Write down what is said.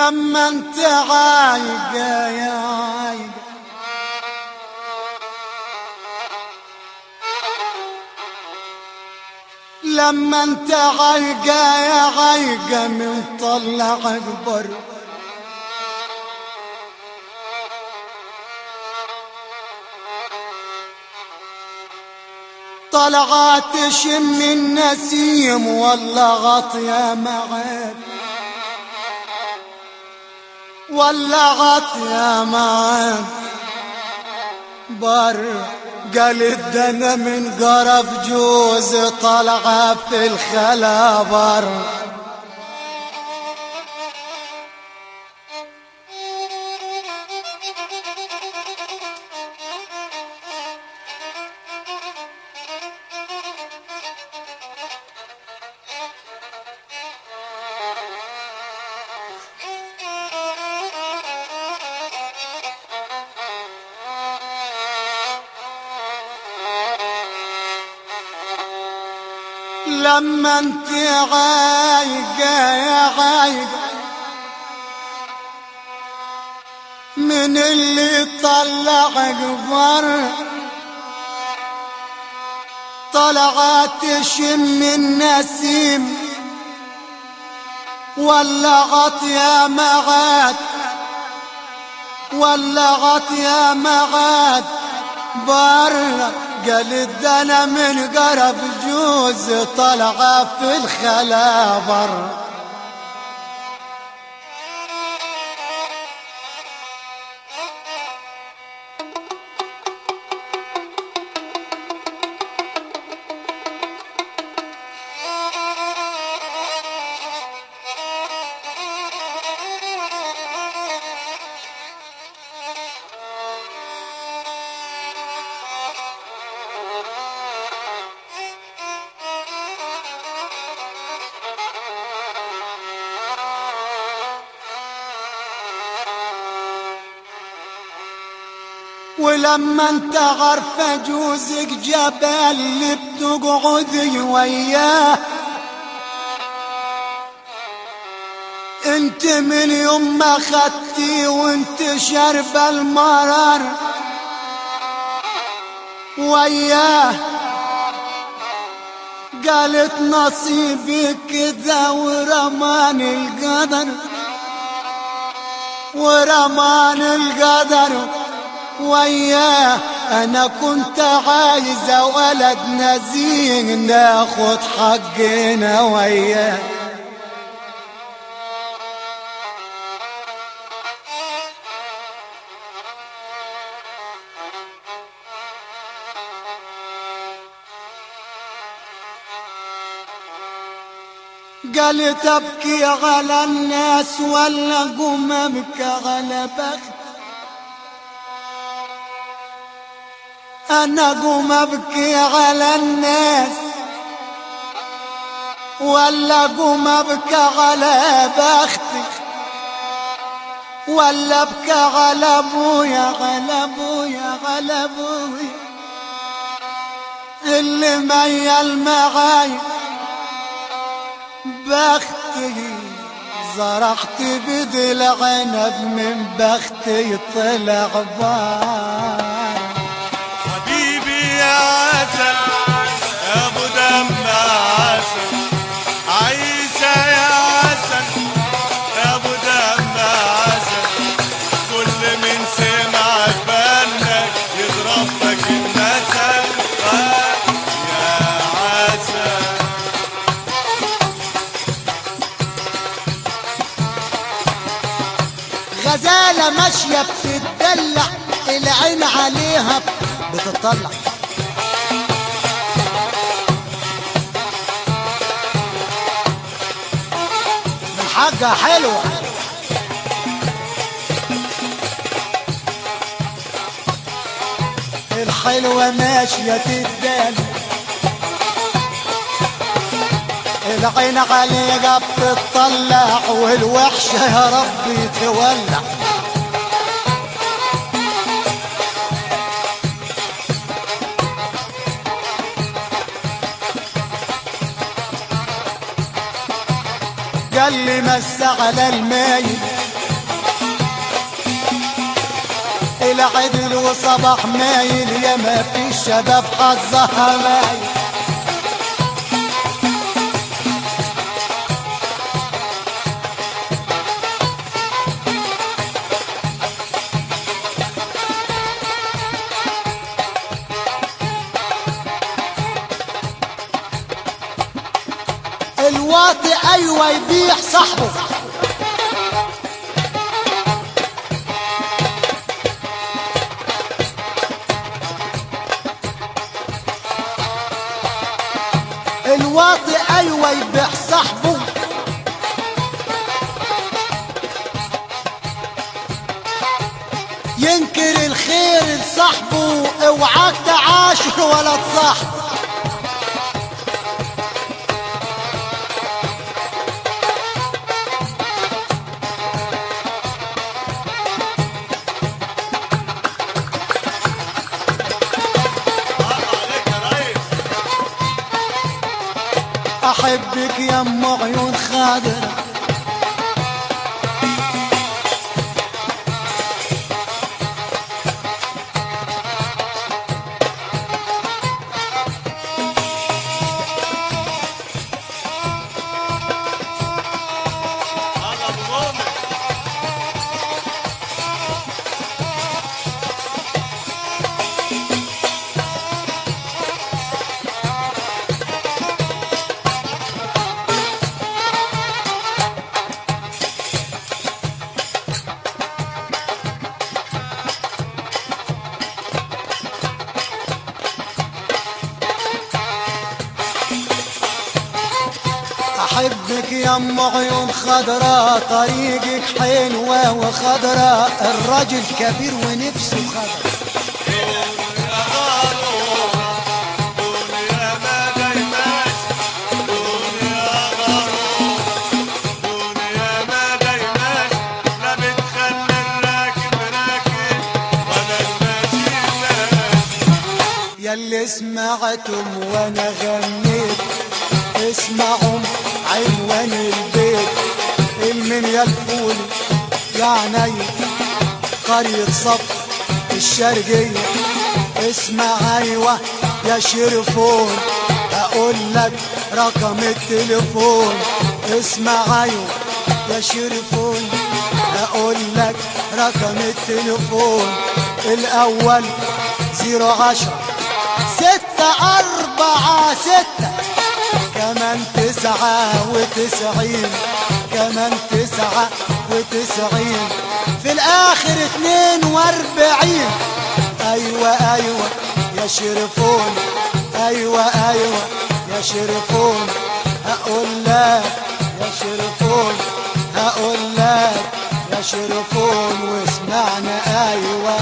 لما انت عايق يا عايق لما انت عايق يا عايق من طلع اكبر طلعات شم النسيم والله غطية معك ولا غطية معك بر قالت ده انا من قرف جوز طلعة في الخلا بر لما انت عايقة يا عايقة من اللي طلع قبر طلعت شم النسيم ولغت يا معاد ولغت يا معاد بره قالت ده انا من قرب جوز طلعة في الخلا بر ولما انت عارفة جوزك جبل اللي بتقعدي وياه انت من يوم ما خدتي وانت شاربة المرار وياه قالت نصيبي كده ورمان القدر ورمان القدر وياه انا كنت عايزة ولد نزيه ناخد حقنا وياه قالت ابكي على الناس ولا قوم ابكي على بخت انا قوم ابكي على الناس ولا قوم ابكي على بختي ولا ابكي على ابويا على ابويا على ابويا اللي ميل معاي بختي زرعت بدي العنب من بختي طلع بار حبيبي يا عسل يا ابو دم عسل عيسى يا عسل يا ابو دم عسل كل من سمع فنك يضرب لك المثل آه يا عسل غزالة ماشية بتتدلع العين عليها بتطلع من حاجة حلوة الحلوة ماشية تتدلع العين عليها بتطلع والوحشة يا ربي تولع قال لي مس على الماي العدل وصباح مايل يا ما في الشباب حظها مايل الواطي ايوه يبيع صاحبه الواطي ايوه يبيع صاحبه ينكر الخير لصاحبه اوعاك تعاشر ولا تصاحبه الله عليك يا ريس احبك يا ام عيون خضرا الله ابو مؤمن احبك يا ام عيون خضرا طريقك حلوه وخضرا الراجل كبير ونفسه خضرا دنيا غرورة دنيا ما دايماش دنيا غرورة دنيا ما دايماش لا بتخلي الراكب راكب ولا الماشي ماشي ياللي سمعتم وانا غنيت اسمعوا عنوان البيت المنيا الفول يا عيني قرية صف الشرقية اسمع ايوه يا شرفون اقول لك رقم التليفون اسمع ايوه يا شرفون اقول لك رقم التليفون الاول زيرو عشرة ستة أربعة ستة كمان تسعة وتسعين كمان تسعة وتسعين في الآخر اتنين واربعين أيوة أيوة يا شرفون أيوة أيوة يا شرفون هقول لك يا شرفون هقول لك يا شرفون واسمعنا أيوة